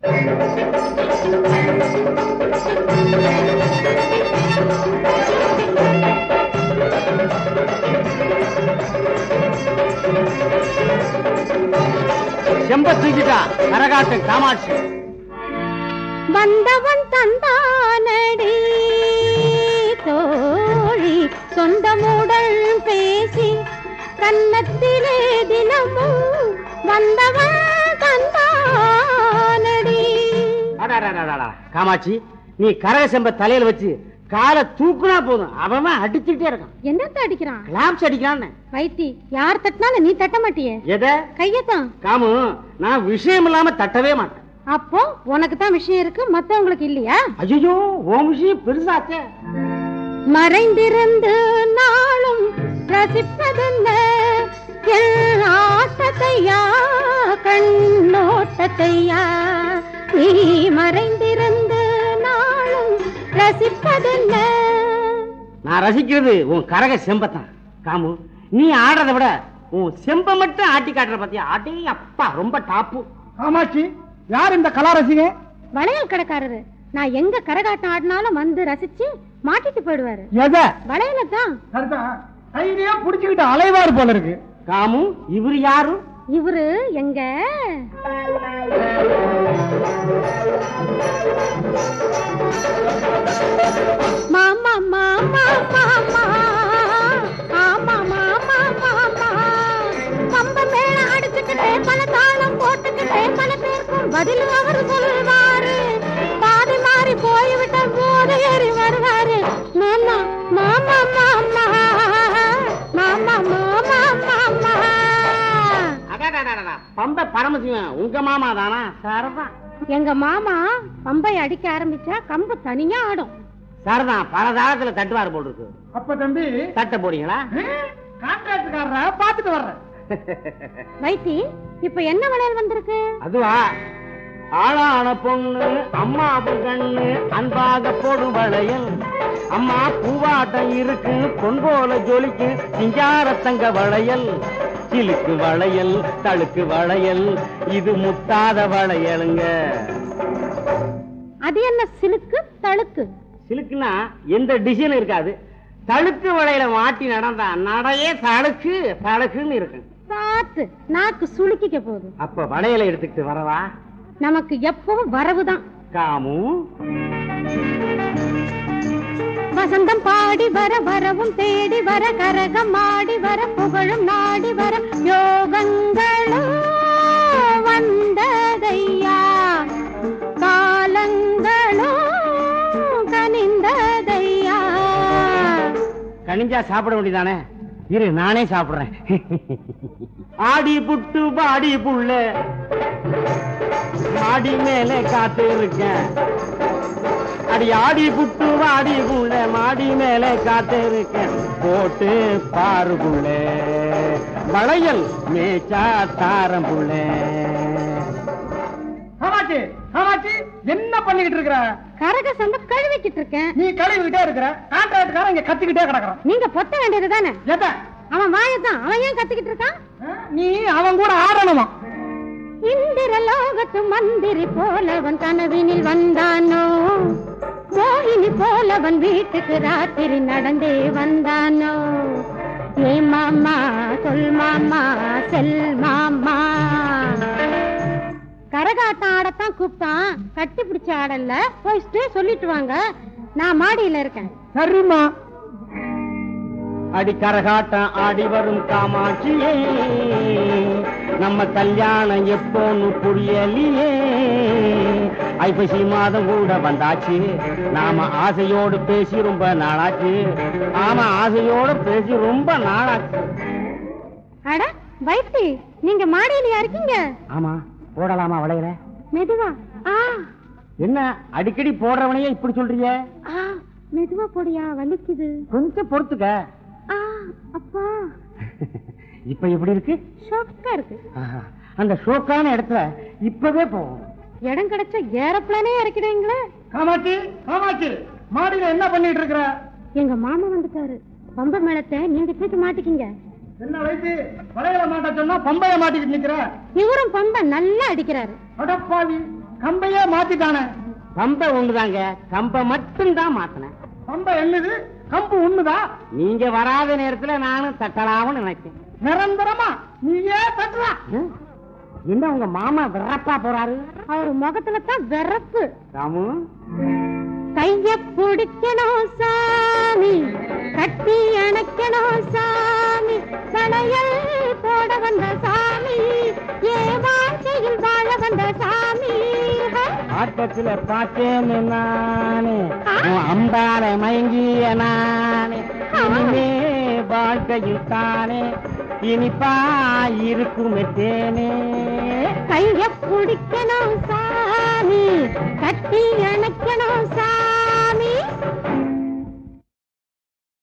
செம்ப தூக்கிட்டா கரகாட்டு காமாட்சி வந்தவன் தந்தானடி தோழி சொந்தமுடன் பேசி கன்னத்திலே தினமும் வந்தவன் தந்தானடி அடாடாடாடா. காமாட்சி நீ கரக செம்ப தலையில வச்சு காலை தூக்குனா போதும் அவன் அடிச்சுட்டே இருக்கான் என்னத்த அடிக்கிறான் கிளாப்ஸ் அடிக்கிறான்னு வைத்தி யார் தட்டினாலும் நீ தட்ட மாட்டியே எத கையத்தான் காமு நான் விஷயம் இல்லாம தட்டவே மாட்டேன் அப்போ உனக்கு தான் விஷயம் இருக்கு மத்தவங்களுக்கு இல்லையா ஐயோ ஓ விஷயம் பெருசாச்சே மறைந்திருந்து நாளும் ரசிப்பதென்ன என் ஆட்டத்தையா கண்ணோட்டத்தையா நீ மறைந்திருந்து நாளும் ரசிப்பதென்ன நான் ரசிக்கிறது உன் கரக செம்பத்தான் காமு நீ ஆடுறதை விட உன் செம்ப மட்டும் ஆட்டி காட்டுற பாத்தியா ஆட்டி அப்பா ரொம்ப டாப்பு காமாட்சி யார் இந்த கலாரசிங்க வளையல் கடைக்காரரு நான் எங்க கரகாட்டம் ஆடினாலும் வந்து ரசிச்சு மாட்டிட்டு போயிடுவாரு எதை வளையல தான் சரிதான் கையிலேயே புடிச்சுக்கிட்டு அலைவார் போல இருக்கு காமு இவரு யாரு இவரு எங்க மாமா மாமா மாமா ஆமா மாமா மாமா கம்ப மேல அடிச்சுக்கிட்டே பல தாளம் போட்டுக்கிட்டே பல பேருக்கும் பதில் அவர் சொல்வாரு பாதி மாறி போய்விட்ட போது ஏறி வருவாரு மாமா மாமா மாமா மாமா மாமா மாமா அடாடாடாடா, பம்ப பரமசிவன் உங்க மாமா தானா சரதான் எங்க மாமா பம்பை அடிக்க ஆரம்பிச்சா கம்பு தனியா ஆடும் சரதான் பல தாளத்துல தட்டுவாரு போல் இருக்கு அப்ப தம்பி தட்ட போறீங்களா கான்ட்ராக்டுக்காரர பாத்துட்டு வர்றேன் வைத்தி இப்ப என்ன வளையல் வந்திருக்கு அதுவா ஆளான பொண்ணு அம்மா கண்ணு அன்பாக போடும் வளையல் அம்மா பூவாட்டம் இருக்கு பொன் போல ஜொலிக்கு சிங்கார தங்க வளையல் சிலுக்கு வளையல் தழுக்கு வளையல் இது முத்தாத வளையலுங்க அது என்ன சிலுக்கு தழுக்கு சிலுக்குன்னா எந்த டிசைன் இருக்காது தழுக்கு வளையல மாட்டி நடந்தா நடையே தழுக்கு தழுக்குன்னு இருக்கு பார்த்து நாக்கு சுளுக்கிக்க போகுது அப்ப வளையலை எடுத்துக்கிட்டு வரவா நமக்கு எப்பவும் வரவுதான் காமு வசந்தம் பாடி வர வரவும் தேடி வர கரகம் ஆடி வர புகழும் நாடி வர யோகங்களும் வந்ததையா காலங்களும் கனிந்ததையா கனிஞ்சா சாப்பிட வேண்டியதானே இரு நானே சாப்பிடுறேன் ஆடி புட்டு பாடி புள்ள மாடி மேலே காத்து இருக்கேன் அடி ஆடி புட்டு வாடி புள்ள மாடி மேலே காத்து இருக்கேன் போட்டு பாரு புள்ள வளையல் மேய்ச்சா தாரம் புள்ள காமாட்சி காமாட்சி என்ன பண்ணிக்கிட்டு இருக்கிற கரக சந்த கழுவிக்கிட்டு இருக்கேன் நீ கழுவிக்கிட்டே இருக்கிற கான்ட்ராக்டுக்காரன் இங்க கத்திக்கிட்டே கிடக்குறான் நீங்க பொத்த வேண்டியது தானே எத அவன் வாயத்தான் அவன் ஏன் கத்திக்கிட்டு இருக்கான் நீ அவன் கூட ஆடணுமா இந்திர லோகத்து மந்திரி போலவன் கனவினில் வந்தானோ மோகினி போலவன் வீட்டுக்கு ராத்திரி நடந்தே வந்தானோ ஏ மாமா சொல் மாமா செல் மாமா கரகாட்டம் ஆடத்தான் கூப்பிட்டான் கட்டி பிடிச்ச ஆடல போயிட்டு சொல்லிட்டு வாங்க நான் மாடியில இருக்கேன் சரிம்மா அடி கரகாட்டம் ஆடி வரும் காமாட்சியே நம்ம கல்யாணம் எப்போன்னு புரியலையே ஐப்பசி மாதம் கூட வந்தாச்சு நாம ஆசையோடு பேசி ரொம்ப நாளாச்சு ஆமா ஆசையோடு பேசி ரொம்ப நாளாச்சு அட வைத்தி நீங்க மாடியிலயா இருக்கீங்க ஆமா போடலாமா வளையல மெதுவா ஆ என்ன அடிக்கடி போடுறவனையே இப்படி சொல்றீங்க ஆ மெதுவா போடியா வலிக்குது கொஞ்சம் பொறுத்துக்க ஆ அப்பா இப்ப எப்படி இருக்கு ஷோக்கா இருக்கு ஆஹா, அந்த ஷோக்கான இடத்துல இப்பவே போவோம் இடம் கிடைச்சா ஏரோப்ளானே இறக்கிடுவீங்களே காமாட்சி காமாட்சி மாடியில என்ன பண்ணிட்டு இருக்கிற எங்க மாமா வந்துட்டாரு பம்ப மேளத்தை நீங்க தூக்கி மாட்டிக்கிங்க என்ன வயசு வளையல மாட்ட சொன்னா பம்பைய மாட்டிக்கிட்டு நிக்கிற இவரும் பம்ப நல்லா அடிக்கிறாரு அடப்பாவி கம்பையே மாத்திட்டானே கம்ப ஒண்ணுதாங்க கம்ப மட்டும் தான் மாத்தினேன் கம்ப என்னது கம்பு ஒண்ணுதா நீங்க வராத நேரத்துல நானும் தட்டலாம்னு நினைச்சேன் நிரந்தரமா நீயே தட்டுறா ஹம்? என்ன உங்க மாமா விறப்பா போறாரு அவர் முகத்துல தான் வெறப்பு ராமு கைய பிடிக்கணும் சாமி கட்டி அணைக்கணும் சாமி சடையல் போட வந்த சாமி ஏ வாழ்க்கையில் வாழ வந்த சாமி ஆட்டத்துல பார்த்தேன்னு நானு உன் அம்பால மயங்கிய நானு இனிமே வாழ்க்கையில் தானே இனிப்பா இருக்குமே தேனே கைய பிடிக்கணும் சாமி கட்டி அணைக்கணும் சாமி